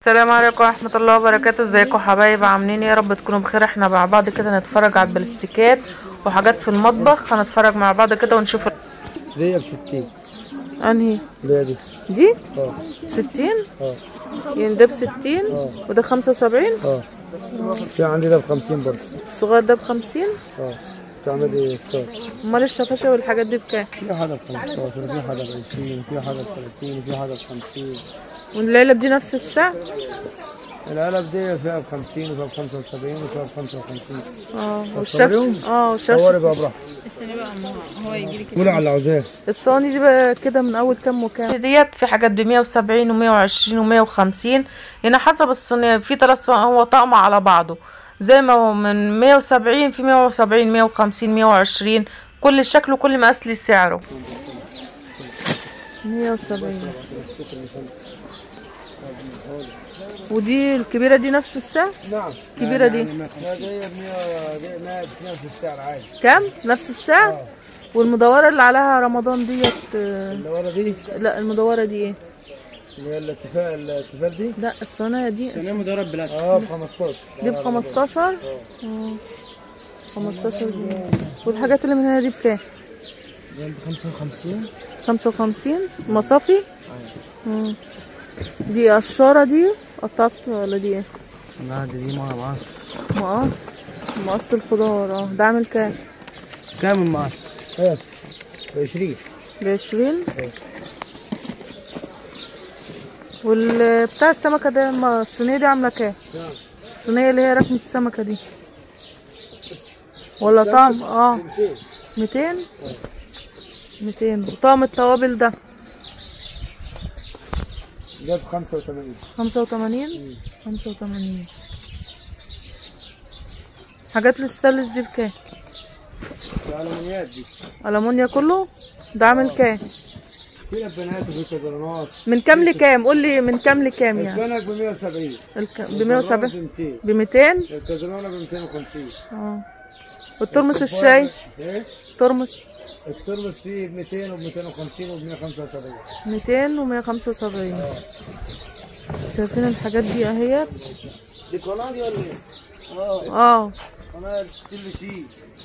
السلام عليكم ورحمة الله وبركاته ازيكم حبايب عاملين إيه؟ يا رب تكونوا بخير احنا مع بعض كده نتفرج على البلاستيكات وحاجات في المطبخ هنتفرج مع بعض كده ونشوف دي ب 60 انهي اللي هي دي دي اه ستين اه يعني ده بستين اه وده خمسة وسبعين اه في عندي ده ب 50 برضه الصغير ده بخمسين اه تعملي ستار امال الشفاشة والحاجات دي بكام في حاجه ب 15 وفي حاجه ب 20 وفي حاجه ب 30 وفي حاجه ب 50 والعلب دي نفس السعر العلب دي فيها ب 50 وفيها ب 75 وفيها ب 55 اه صوريهم؟ والشفش اه صوري والشفش بقى براحتك قولي على اللي عاوزاه الصواني دي بقى كده من اول كام وكام ديت في حاجات ب 170 و120 و150 هنا حسب الصينيه في ثلاث هو طقم على بعضه زي ما هو من 170 في 170 150 120 كل شكل وكل مقاس ليه سعره 170 ودي الكبيره دي نفس السعر نعم الكبيره دي لا دي ب 100 دي 100 بنفس السعر عادي كام نفس السعر والمدوره اللي عليها رمضان ديت آه، اللي ورا دي لا المدوره دي ايه اللي هي الاتفاق الاتفاق دي لا الصينيه دي سنة مدرب بلاستيك اه ب 15 دي ب 15 اه 15 جنيه والحاجات اللي من هنا دي بكام دي ب 55 55 مصافي مم. دي قشارة دي قطعت ولا دي ايه لا دي دي مقص مقص مقص الخضار اه ده عامل كام كام المقص؟ ايه ب 20 بعشرين والبتاع السمكة ده ما الصينية دي عاملة كام نعم الصينية اللي هي رسمة السمكة دي ولا طعم اه 200 200 وطعم التوابل ده ده ب 85 خمسة وتمانين خمسة وتمانين حاجات الستانلس دي بكام الالومنيات دي ألمونيا كله ده عامل كام في البنات وفي كازرونات من كام لكام قول لي من كام لكام يعني البنك ب 170 الك... ب 170 ب 200 ب 200 الكازرونه ب 250 اه والترمس الشاي ايه ترمس الترمس فيه ب 200 وب 250 وب 175 200 و 175 شايفين الحاجات دي اهيت دي قناه دي ولا ايه؟ اه اه قناه كل شيء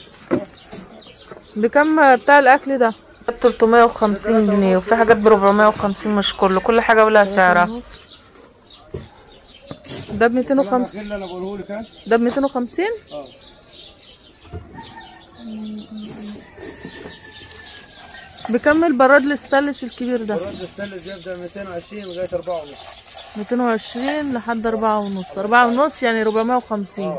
بكم بتاع الاكل ده 350 جنيه وفي حاجات ب 450 مش كله كل حاجه ولها سعرها ده ب 250 الاخير اللي انا بقوله لك ها ده ب 250 اه بكم البراد الستانلس الكبير ده الرد الستانلس يبدا 220 لغايه 4 ونص 220 لحد أربعة ونص أربعة ونص يعني 450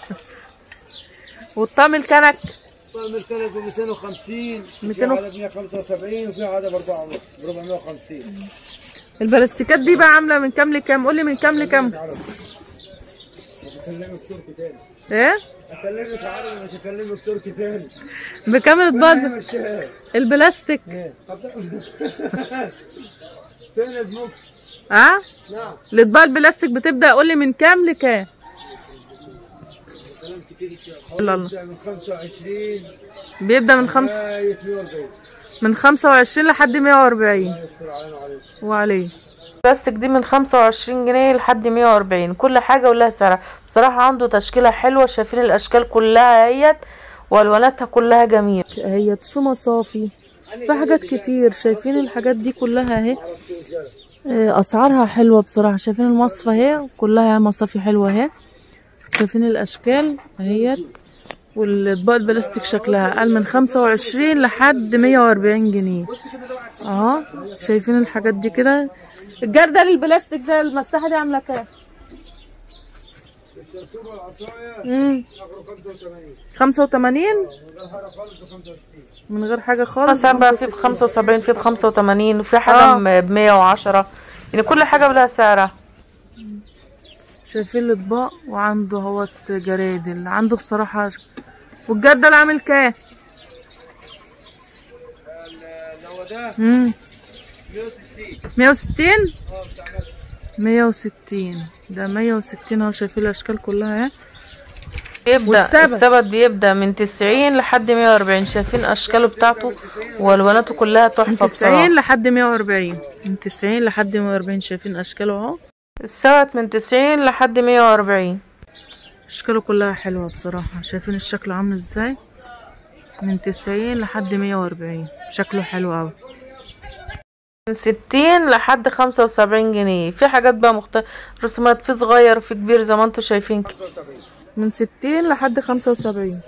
والطعم الكنك طعم الكنك ب 250 200 في عدد 175 وفي عدد 4 ونص ب 450 البلاستيكات دي بقى عاملة من كام لكام قولي من كام لكام عربي مش هكلمك تركي تاني ايه اكلمك عربي مش هكلمك تركي تاني بكام الاطباق فاهم الشيخ البلاستيك ايه طب فين الزموك اه نعم الاطباق البلاستيك بتبدأ قولي من كام لكام كلام كتير الله الله. يبدأ من 25 بيبدأ من خمس لغايه 140 من 25 لحد 140 الله يستر علينا وعليكم وعليه البلاستيك دي من 25 جنيه لحد 140 كل حاجة ولها سعرها بصراحة عنده تشكيلة حلوة شايفين الأشكال كلها اهيت والواناتها كلها جميلة اهيت في مصافي في حاجات كتير شايفين الحاجات دي كلها اهي آه، اسعارها حلوة بصراحة شايفين المصفى اهي كلها مصافي حلوة اهي شايفين الاشكال اهيت والاطباق البلاستيك شكلها قال من 25 لحد 140 جنيه اه شايفين الحاجات دي كده الجردل البلاستيك ده المساحه دي عامله كام الشرشوب والعصايه امم اخره 85 85 من غير حاجه خالص ب 65 مثلا بقى في ب 75 في ب 85 وفي حاجه ب 110 يعني كل حاجه لها سعرها شايفين الاطباق وعنده اهوت جرادل عنده بصراحه والجردل عامل كام لو ده امم 160 160 اه بتاع مكة. 160 ده 160 اهو شايفين الاشكال كلها اهي بيبدا والسبت. السبت بيبدا من 90 لحد 140 شايفين اشكاله بتاعته والواناته كلها من تحفه 90 بصراحه لحد 140 من 90 لحد 140 شايفين اشكاله اهو السبت من تسعين لحد مية وأربعين اشكاله كلها حلوة بصراحة شايفين الشكل عامل ازاي من تسعين لحد مية وأربعين شكله حلو اوي من ستين لحد خمسة وسبعين جنيه في حاجات بقى مختلفة رسومات في صغير في كبير زي ما انتوا شايفين كده من ستين لحد خمسة وسبعين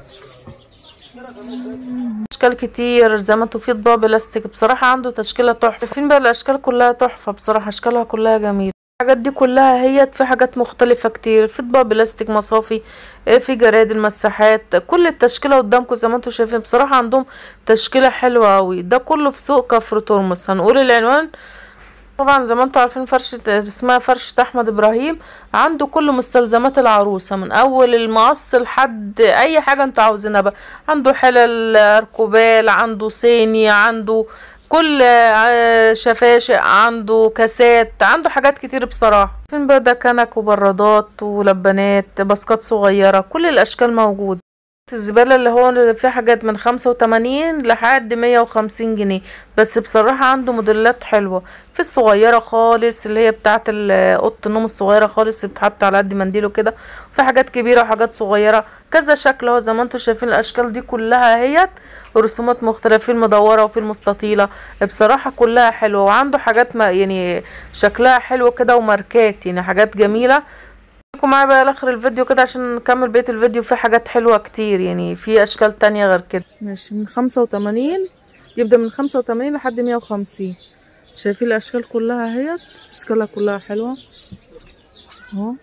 اشكال كتير زي ما انتوا في طباع بلاستيك بصراحة عنده تشكيلة تحفة فين بقى الاشكال كلها تحفة بصراحة اشكالها كلها جميلة الحاجات دي كلها هي في حاجات مختلفة كتير في طباع بلاستيك مصافي اه، في جراد المساحات كل التشكيلة قدامكم زي ما انتوا شايفين بصراحة عندهم تشكيلة حلوة اوي ده كله في سوق كفر ترمس هنقول العنوان طبعا زي ما انتوا عارفين فرشة اسمها فرشة احمد ابراهيم عنده كل مستلزمات العروسة من اول المقص لحد اي حاجة انتوا عاوزينها بقى عنده حلل ركوبال عنده صيني عنده كل آه، شفاشق عنده كاسات عنده حاجات كتير بصراحة فين بقى ده كنك وبرادات ولبانات باسكات صغيرة كل الاشكال موجودة الزبالة اللي هو فيه حاجات من خمسة وتمانين لحد مية وخمسين جنيه بس بصراحة عنده موديلات حلوة في الصغيرة خالص اللي هي بتاعة ال- اوضة النوم الصغيرة خالص اللي بتتحط على قد منديله كده في حاجات كبيرة وحاجات صغيرة كذا شكل اهو زي ما انتوا شايفين الاشكال دي كلها اهيت ورسومات مختلفة في المدورة وفي المستطيلة بصراحة كلها حلوة وعنده حاجات ما يعني شكلها حلو كده وماركات يعني حاجات جميلة خليكم معايا بقى لاخر الفيديو كده عشان نكمل بقية الفيديو في حاجات حلوة كتير يعني في اشكال تانية غير كده ماشي من خمسة وتمانين يبدأ من خمسة وتمانين لحد مية وخمسين شايفين الاشكال كلها اهيت اشكالها كلها حلوة اهو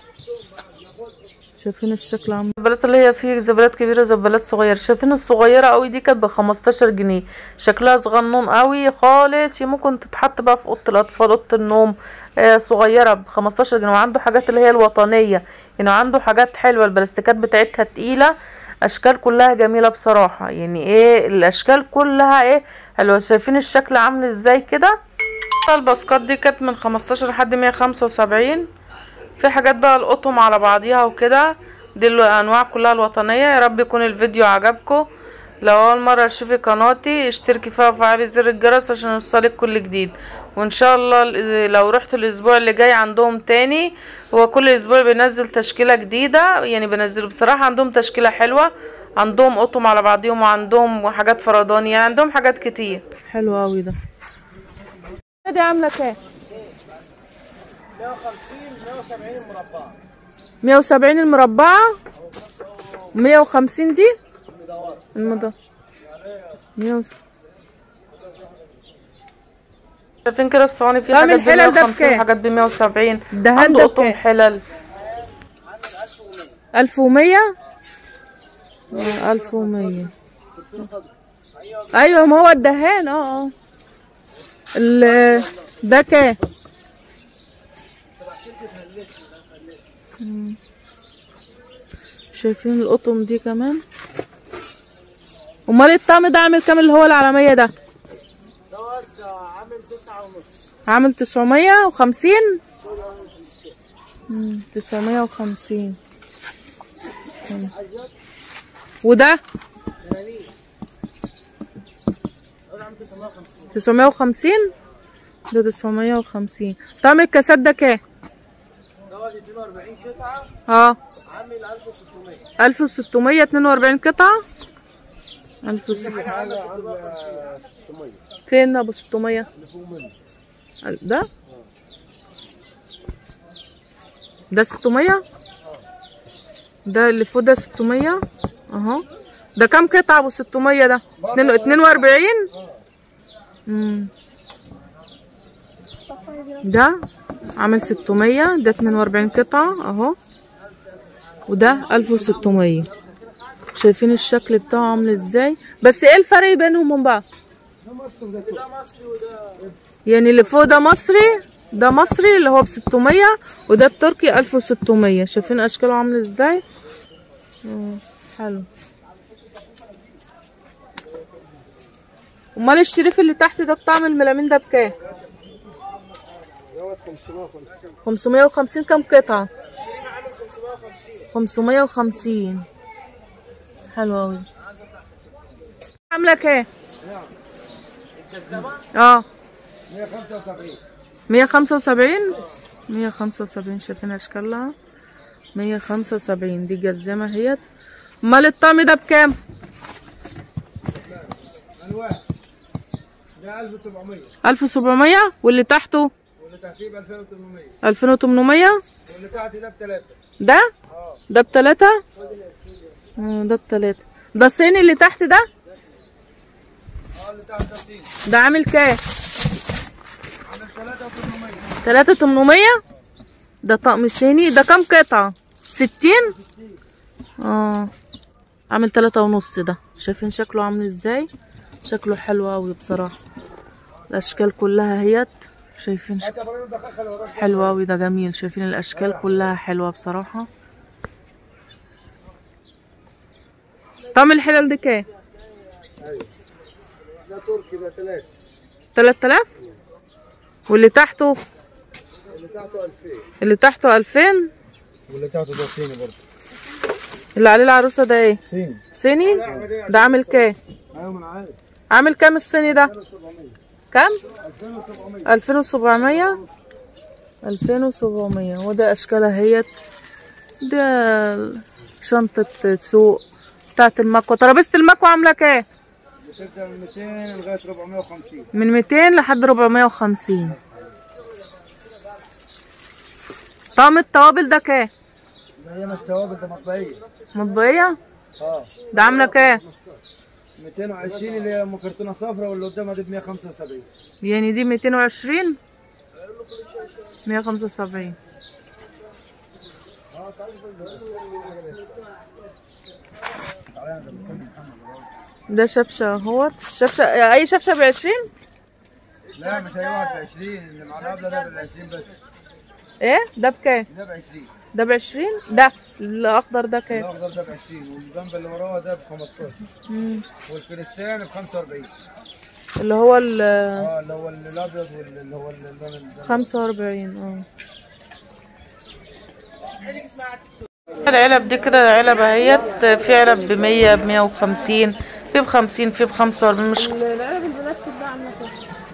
شايفين الشكل عامل الزبالات اللي هي فيه زبالات كبيرة زبالات صغيرة شايفين الصغيرة قوي دي كانت بخمستاشر جنيه شكلها صغنون قوي خالص هي ممكن تتحط بقى في اوضة الاطفال اوضة النوم آه صغيرة بخمستاشر جنيه وعنده حاجات اللي هي الوطنية يعني عنده حاجات حلوة البلاستيكات بتاعتها تقيلة اشكال كلها جميلة بصراحة يعني ايه الاشكال كلها ايه حلوة شايفين الشكل عامل ازاي كده الباسكات دي كانت من خمستاشر لحد مية خمسة وسبعين في حاجات بقى القطم على بعضيها وكده دي الانواع كلها الوطنيه يا رب يكون الفيديو عجبكم لو اول مره تشوفي قناتي اشتركي فيها وفعلي زر الجرس عشان يوصلك كل جديد وان شاء الله ال- لو رحت الاسبوع اللي جاي عندهم تاني هو كل اسبوع بينزل تشكيله جديده يعني بينزلوا بصراحه عندهم تشكيله حلوه عندهم قطم على بعضيهم وعندهم حاجات فرداني يعني عندهم حاجات كتير حلو قوي ده دي عامله كام 170 المربعة 150 دي المضى شايفين كده الصواني في طعم حاجات ب الحلل ده 150 بكام؟ حاجات ب 170 الدهان عنده ده قطن بكام؟ حلل 1100 1100 ايوه ما هو الدهان اه اه ال- ده كام مم. شايفين القطم دي كمان امال الطعم ده عامل كام اللي هو العالمية ده عامل تسعمية وخمسين تسعمية وخمسين وده تسعمية وخمسين ده تسعمية وخمسين طعم الكاسات ده كام اه ألف وستمية اتنين وأربعين قطعة ألف وستمية فين أبو ستمية ده ده ستمية ده اللي فوق ده ستمية اهو ده كام قطعة ابو ستمية ده اتنين اتنين واربعين مم. ده عامل ستمية ده اتنين واربعين قطعة اهو وده الف وستمية شايفين الشكل بتاعه عامل ازاي بس ايه الفرق بينهم وبين بعض يعني اللي فوق ده مصري ده مصري اللي هو بستمية وده التركي ألف وستمية شايفين أشكاله عامل ازاي مم، حلو امال الشريف اللي تحت ده بطعم الملامين ده بكام دوت 550 خمسمية وخمسين كام قطعة خمسمية وخمسين حلو أوي عاملة كام اه 175 مية خمسة وسبعين مية خمسة وسبعين شايفين اشكالها مية خمسة وسبعين دي جزمة اهيت امال الطقم ده بكام الواحد ده 1700 الف وسبعمية واللي تحته واللي تحتيه ب 2800 الفين وتمنمية واللي تحت ده بثلاثة ده اه ده بتلاتة اه ده بتلاتة ده الصيني اللي تحت ده اه اللي تحت ده 60 ده عامل كام عامل 3800 تلاتة تمنمية ده طقم صيني ده كام قطعة ستين اه عامل تلاتة ونص ده شايفين شكله عامل ازاي شكله حلو اوي بصراحة الاشكال كلها هيت شايفين شك... حتى ابراهيم ده خلي وراك حلو اوي ده جميل شايفين الاشكال كلها حلوة بصراحة طقم الحلل ده كام ايوه ده تركي ده ثلاثة تلات آلاف واللي تحته اللي تحته 2000 اللي تحته ألفين واللي تحته ده صيني برضه اللي عليه العروسة ده ايه صيني صيني ده عامل كام ايوه ما انا عارف عامل كام الصيني ده 700 كام 2700 ألفين وسبعمية ألفين وسبعمية وده أشكالها هيت ده شنطة سوق بتاعت المكوى ترابيزة المكوى عاملة كام بتبدا من 200 لغايه 450 من ميتين لحد ربعمية وخمسين طقم التوابل ده كام ده هي مش توابل ده مطبعيه مطبقية اه ده عاملة كام 220 اللي هي ام كرتونه صفراء واللي قدامها دي ب 175 يعني دي ميتين وعشرين مية خمسة وسبعين ده شبشة اهوت شبشة أي شبشة بعشرين لا مش هي واحد ب 20 اللي مع الابله ده ب 20 بس ايه ده بكام ده ب 20 ده بعشرين ده الأخضر ده كام الاخضر ده ب 20 والجنب اللي وراه ده ب 15 مم. والكريستيان ب 45 اللي هو ال اه اللي هو الابيض واللي هو اللون ال- خمسة وأربعين اه العلب دي كده علب اهيت في علب بمية بمية وخمسين في بخمسين في بخمسة واربعين مش العلب البلاستيك ده عاملة كام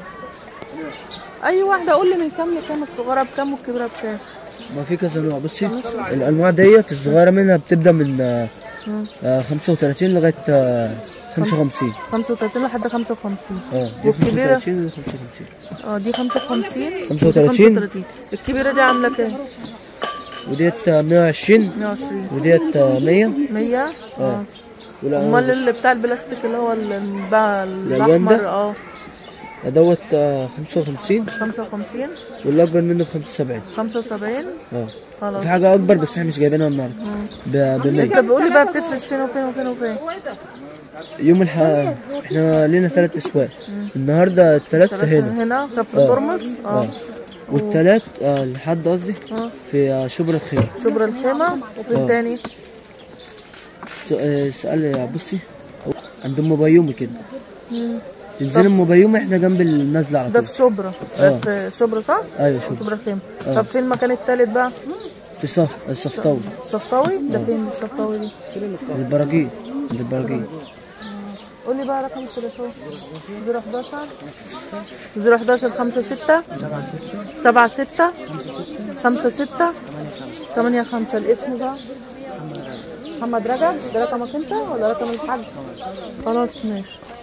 أي واحدة قول لي من كام لكام الصغيرة بكام والكبيرة بكام ما في كذا نوع بصي الانواع ديت الصغيره منها بتبدا من آه، آه، 35 لغايه آه، 55 خمسة وتلاتين لحد خمسة وخمسين اه دي والكبيرة؟ 35 و 55 اه دي خمسة وخمسين 35. الكبيرة دي عاملة كام؟ وديت آه، 120 مية وعشرين وديت آه، 100 مية اه ولا امال اللي بتاع البلاستيك اللي هو ال- البع- الألوان ده؟ الأحمر اه دوت آه، 55 خمسة وخمسين واللي اكبر منه ب 75 خمسة وسبعين اه خلاص في حاجه اكبر بس احنا مش جايبينها النهارده ب انت 100 بقولي بقى بتفرش فين وفين وفين وفين يوم الح احنا لينا ثلاث اسواق النهارده الثلاث هنا هنا كان في اه. البرمس اه اه والثلاث آه لحد قصدي اه في آه، شبرا الخير شبرا الخيمة وفي اه. التاني س- آه، سؤال يا بصي عند ام بيومي كده مم. تنزل ام بيومي احنا جنب النازله على ده طول في شبرا اه. في شبرا صح؟ ايوه شوف شبرا الخيمة اه. طب فين المكان التالت بقى؟ في صف الصفطاوي الصفطاوي ده فين الصفطاوي دي؟ البراجيل عند البراجيل قولي بقى رقم التليفون 011 011 5 6 7 6 5 6 8 5 الاسم بقى محمد رجب ده رقمك انت ولا رقم الحاج؟ خلاص ماشي